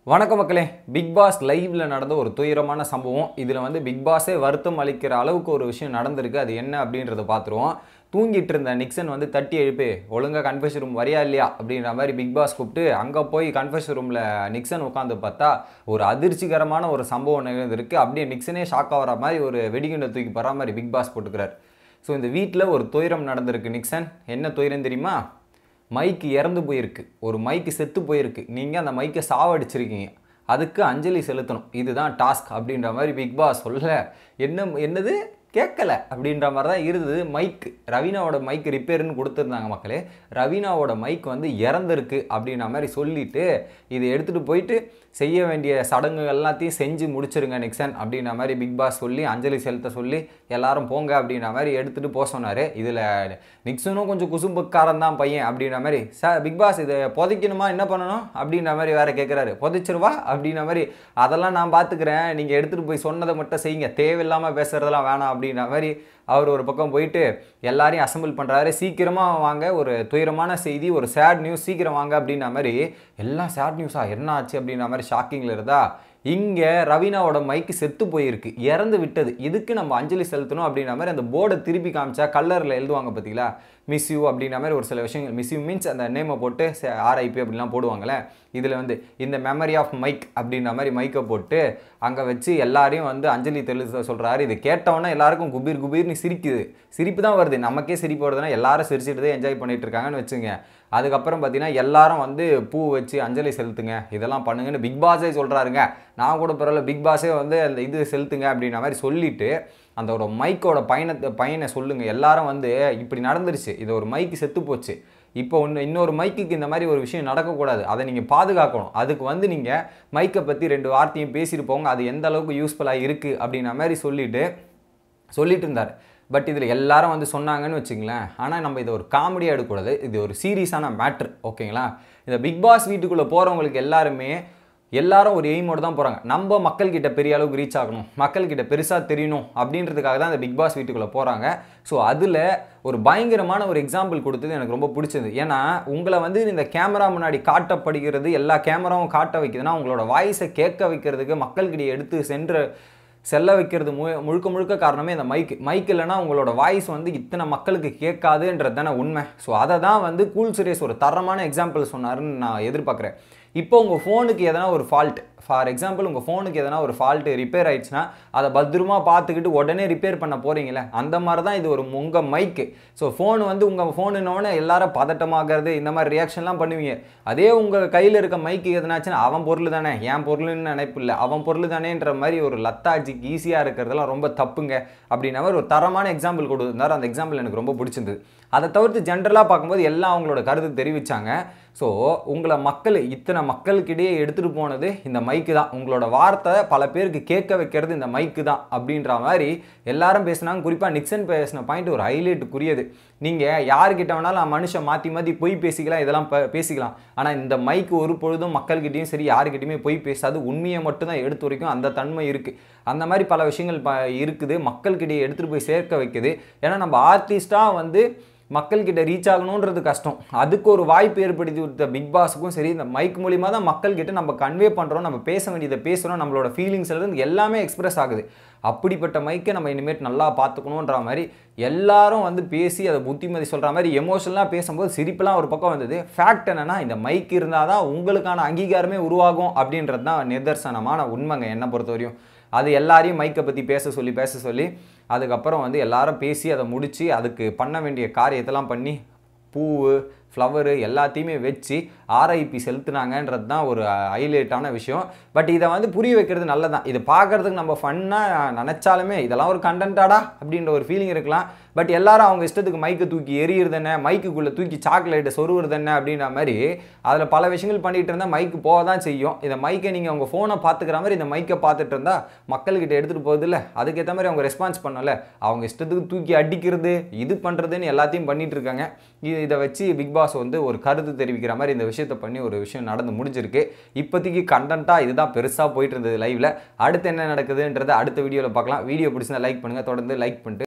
வணக்கம் மக்களே big pass லைவ்ல நடந்த ஒரு துயரமான சம்பவம் இதில் வந்து பிக் பாஸே வருத்தம் அளிக்கிற அளவுக்கு ஒரு விஷயம் நடந்திருக்கு அது என்ன அப்படின்றத பார்த்துருவோம் தூங்கிட்டு இருந்த நிக்சன் வந்து தட்டி எழுப்பி ஒழுங்காக கன்ஃபெஷன் ரூம் வரியா இல்லையா அப்படின்ற மாதிரி பிக் பாஸ் கூப்பிட்டு அங்கே போய் கன்ஃபெஷன் ரூமில் நிக்சன் உட்காந்து பார்த்தா ஒரு அதிர்ச்சிகரமான ஒரு சம்பவம் நிகழ்ந்திருக்கு அப்படியே நிக்சனே ஷாக் ஆகிற மாதிரி ஒரு வெடிகுண்டை தூக்கி போகிற மாதிரி பிக் பாஸ் போட்டுக்கிறார் ஸோ இந்த வீட்டில் ஒரு துயரம் நடந்திருக்கு நிக்சன் என்ன துயரம் தெரியுமா மைக்கு இறந்து போயிருக்கு ஒரு மைக்கு செத்து போயிருக்கு நீங்கள் அந்த மைக்கை சாவடிச்சிருக்கீங்க அதுக்கு அஞ்சலி செலுத்தணும் இதுதான் டாஸ்க் அப்படின்ற மாதிரி பிக் பாஸ் சொல்ல என்ன என்னது கேட்கல அப்படின்ற மாதிரி தான் இருந்தது மைக் ரவீனாவோட மைக் ரிப்பேர்னு கொடுத்துருந்தாங்க மக்களே ரவீனாவோட மைக் வந்து இறந்துருக்கு அப்படின்ற மாதிரி சொல்லிட்டு இதை எடுத்துகிட்டு போயிட்டு செய்ய வேண்டிய சடங்குகள் எல்லாத்தையும் செஞ்சு முடிச்சிருங்க நிக்சன் அப்படின்ற மாதிரி பிக் பாஸ் சொல்லி அஞ்சலி செலுத்த சொல்லி எல்லாரும் போங்க அப்படின்ற மாதிரி எடுத்துகிட்டு போக சொன்னார் இதில் நிக்சனும் கொஞ்சம் குசும்புக்காரன் தான் பையன் அப்படின்ற மாதிரி சார் பிக் பாஸ் இதை புதைக்கணுமா என்ன பண்ணணும் அப்படின்ற மாதிரி வேற கேட்குறாரு புதைச்சிருவா அப்படின்ற மாதிரி அதெல்லாம் நான் பார்த்துக்கிறேன் நீங்கள் எடுத்துகிட்டு போய் சொன்னதை மட்டும் செய்யுங்க தேவையில்லாமல் பேசுகிறதெல்லாம் வேணாம் அப்படின்ற மாதிரி அவர் ஒரு பக்கம் போயிட்டு எல்லாரையும் அசம்பிள் பண்ணுறாரு சீக்கிரமாக வாங்க ஒரு துயரமான செய்தி ஒரு சேட் நியூஸ் சீக்கிரம் வாங்க அப்படின்ற மாதிரி எல்லாம் சேட் நியூஸா என்ன ஆச்சு அப்படின்ற மாதிரி ஷாக்கிங்கில் இருந்தா இங்கே ரவீனாவோட மைக்கு செத்து போயிருக்கு இறந்து விட்டது இதுக்கு நம்ம அஞ்சலி செலுத்தணும் அப்படின்ற மாதிரி அந்த போர்டை திருப்பி காமிச்சா கல்லரில் எழுதுவாங்க பார்த்தீங்களா மிஸ் யூ அப்படின்ற மாதிரி ஒரு சில விஷயங்கள் மிஸ் யூ மீன்ஸ் அந்த நேமை போட்டு ஆர்ஐபி அப்படிலாம் போடுவாங்களே இதில் வந்து இந்த மெமரி ஆஃப் மைக் அப்படின்ற மாதிரி மைக்கை போட்டு அங்கே வச்சு எல்லாரையும் வந்து அஞ்சலி தெளித்த சொல்கிறாரு இது கேட்டவொன்னே எல்லாருக்கும் குபீர் குபீர்னு சிரிக்குது சிரிப்பு தான் வருது நமக்கே சிரிப்பு வருதுன்னா எல்லாரும் சிரிச்சுட்டு தான் என்ஜாய் பண்ணிட்டு இருக்காங்கன்னு வச்சுங்க அதுக்கப்புறம் பார்த்தீங்கன்னா எல்லாரும் வந்து பூ வச்சு அஞ்சலி செலுத்துங்க இதெல்லாம் பண்ணுங்கன்னு பிக் பாஸே சொல்கிறாருங்க நான் கூட பரவாயில்ல பிக் பாஸே வந்து அந்த இது செலுத்துங்க அப்படின்ற மாதிரி சொல்லிட்டு அந்த ஒரு மைக்கோட பயணத்தை பயனை சொல்லுங்கள் எல்லாரும் வந்து இப்படி நடந்துருச்சு இது ஒரு மைக்கு செத்து போச்சு இப்போ ஒன்று இன்னொரு மைக்குக்கு இந்த மாதிரி ஒரு விஷயம் நடக்கக்கூடாது அதை நீங்கள் பாதுகாக்கணும் அதுக்கு வந்து நீங்கள் மைக்கை பற்றி ரெண்டு வார்த்தையும் பேசிட்டு போங்க அது எந்த அளவுக்கு யூஸ்ஃபுல்லாக இருக்குது அப்படின்ற மாதிரி சொல்லிட்டு சொல்லிட்டு இருந்தார் பட் இதில் எல்லாரும் வந்து சொன்னாங்கன்னு வச்சுங்களேன் ஆனால் நம்ம இதை ஒரு காமெடியாக எடுக்கக்கூடாது இது ஒரு சீரியஸான மேட்ரு ஓகேங்களா இந்த பிக் பாஸ் வீட்டுக்குள்ளே போகிறவங்களுக்கு எல்லாருமே எல்லாரும் ஒரு எய்மோடு தான் போகிறாங்க நம்ம மக்கள்கிட்ட பெரிய அளவுக்கு ரீச் ஆகணும் மக்கள்கிட்ட பெருசாக தெரியணும் அப்படின்றதுக்காக தான் இந்த பிக் பாஸ் வீட்டுக்குள்ளே போகிறாங்க ஸோ அதில் ஒரு பயங்கரமான ஒரு எக்ஸாம்பிள் கொடுத்தது எனக்கு ரொம்ப பிடிச்சது ஏன்னா உங்களை வந்து இந்த கேமரா முன்னாடி காட்டப்படுகிறது எல்லா கேமராவும் காட்ட வைக்குதுன்னா உங்களோட வாய்ஸை கேட்க வைக்கிறதுக்கு மக்கள்கிட்ட எடுத்து சென்று செல்ல வைக்கிறது மு முழுக்க முழுக்க காரணமே இந்த மைக் மைக் இல்லைன்னா உங்களோட வாய்ஸ் வந்து இத்தனை மக்களுக்கு கேட்காதுன்றது தானே உண்மை ஸோ அதை தான் வந்து கூல் சுரேஷ் ஒரு தரமான எக்ஸாம்பிள் சொன்னாருன்னு நான் எதிர்பார்க்குறேன் இப்போ உங்கள் ஃபோனுக்கு எதனா ஒரு ஃபால்ட் ஃபார் எக்ஸாம்பிள் உங்கள் ஃபோனுக்கு எதனா ஒரு ஃபால்ட்டு ரிப்பேர் ஆயிடுச்சுன்னா அதை பத்திரமா பார்த்துக்கிட்டு உடனே ரிப்பேர் பண்ண போகிறீங்களே அந்த மாதிரி தான் இது ஒரு உங்கள் மைக்கு ஸோ ஃபோன் வந்து உங்கள் ஃபோனுன்னொன்னே எல்லாரும் பதட்டமாகிறது இந்த மாதிரி ரியாக்ஷன்லாம் பண்ணுவீங்க அதே உங்கள் கையில் இருக்க மைக்கு எதனாச்சுன்னா அவன் பொருள் தானே என் பொருள்னு நினைப்பு இல்லை அவன் பொருள் தானேன்ற மாதிரி ஒரு லத்தாஜிக்கு ஈஸியாக இருக்கிறதெல்லாம் ரொம்ப தப்புங்க அப்படின்ற மாதிரி ஒரு தரமான எக்ஸாம்பிள் கொடுத்துருந்தார் அந்த எக்ஸாம்பிள் எனக்கு ரொம்ப பிடிச்சிருந்தது அதை தவிர்த்து ஜென்ரலாக பார்க்கும்போது எல்லாம் அவங்களோட கருத்து தெரிவித்தாங்க ஸோ உங்களை மக்கள் இத்தனை மக்களுக்கிடையே எடுத்துகிட்டு போனது இந்த மைக்கு தான் உங்களோட வார்த்தை பல பேருக்கு கேட்க வைக்கிறது இந்த மைக்கு தான் அப்படின்ற மாதிரி எல்லாரும் பேசினாங்க குறிப்பாக நிக்சன் பேசின பாயிண்ட் ஒரு ஹைலைட்டுக்குரியது நீங்கள் யார்கிட்ட வேணாலும் மனுஷன் மாற்றி மாற்றி பொய் பேசிக்கலாம் இதெல்லாம் ப- பேசிக்கலாம் ஆனால் இந்த மைக்கு ஒரு பொழுதும் மக்கள்கிட்டயும் சரி யாருக்கிட்டையுமே பொய் பேசாது உண்மையை மட்டும்தான் எடுத்து வரைக்கும் அந்த தன்மை இருக்குது அந்த மாதிரி பல விஷயங்கள் ப இருக்குது மக்கள்கிட்டயே எடுத்துகிட்டு போய் சேர்க்க வைக்குது ஏன்னா நம்ம ஆர்டிஸ்ட்டாக வந்து மக்கள்கிட்ட ரீச் ஆகணுன்றது கஷ்டம் அதுக்கு ஒரு வாய்ப்பு ஏற்படுத்தி கொடுத்த பிக் பாஸுக்கும் சரி இந்த மைக் மூலிமா தான் மக்கள்கிட்ட நம்ம கன்வே பண்ணுறோம் நம்ம பேச வேண்டியதை பேசுகிறோம் நம்மளோட ஃபீலிங்ஸ்ல இருந்து எல்லாமே எக்ஸ்பிரஸ் ஆகுது அப்படிப்பட்ட மைக்கை நம்ம இனிமேட் நல்லா பார்த்துக்கணுன்ற மாதிரி எல்லாரும் வந்து பேசி அதை புத்திமதி சொல்கிற மாதிரி எமோஷனலாக பேசும்போது சிரிப்பெல்லாம் ஒரு பக்கம் வந்தது ஃபேக்ட் என்னன்னா இந்த மைக் இருந்தால் தான் உங்களுக்கான அங்கீகாரமே உருவாகும் அப்படின்றது தான் நிதர்சனமான உண்மைங்க என்னை பொறுத்தவரையும் அது எல்லாரையும் மைக்கை பற்றி பேச சொல்லி பேச சொல்லி அதுக்கப்புறம் வந்து எல்லாரும் பேசி அதை முடித்து அதுக்கு பண்ண வேண்டிய காரியத்தெல்லாம் பண்ணி பூவு ஃப்ளவரு எல்லாத்தையுமே வச்சு ஆர்ஐபி செலுத்துனாங்கன்றது தான் ஒரு ஹைலைட்டான விஷயம் பட் இதை வந்து புரிய வைக்கிறது நல்லதான் இது பார்க்கறதுக்கு நம்ம ஃபன்னாக நினச்சாலுமே இதெல்லாம் ஒரு கண்டென்ட்டாடா அப்படின்ற ஒரு ஃபீலிங் இருக்கலாம் பட் எல்லாரும் அவங்க இஷ்டத்துக்கு மைக்கை தூக்கி எறிகிறது என்ன மைக்குக்குள்ளே தூக்கி சாக்லேட்டை சொருவுறது என்ன அப்படின்ற மாதிரி அதில் பல விஷயங்கள் பண்ணிட்டு இருந்தால் மைக்கு போக தான் செய்யும் இந்த மைக்கை நீங்கள் உங்கள் ஃபோனை பார்த்துக்கிற மாதிரி இந்த மைக்கை பார்த்துட்டு இருந்தால் மக்கள்கிட்ட எடுத்துகிட்டு போகுது இல்லை அதுக்கேற்ற மாதிரி அவங்க ரெஸ்பான்ஸ் பண்ணல அவங்க இஷ்டத்துக்கு தூக்கி அடிக்கிறது இது பண்ணுறதுன்னு எல்லாத்தையும் பண்ணிட்டு இருக்காங்க இது இதை வச்சு பிக் பாஸ் வந்து ஒரு கருத்து தெரிவிக்கிற மாதிரி இந்த விஷயத்தை பண்ணி ஒரு விஷயம் நடந்து முடிஞ்சிருக்கு இப்போதைக்கு கண்டென்ட்டாக இதுதான் பெருசாக போயிட்டு இருந்தது லைவ்ல அடுத்து என்ன நடக்குதுன்றதை அடுத்த வீடியோவில் பார்க்கலாம் வீடியோ பிடிச்சிருந்தா லைக் பண்ணுங்கள் தொடர்ந்து லைக் பண்ணிட்டு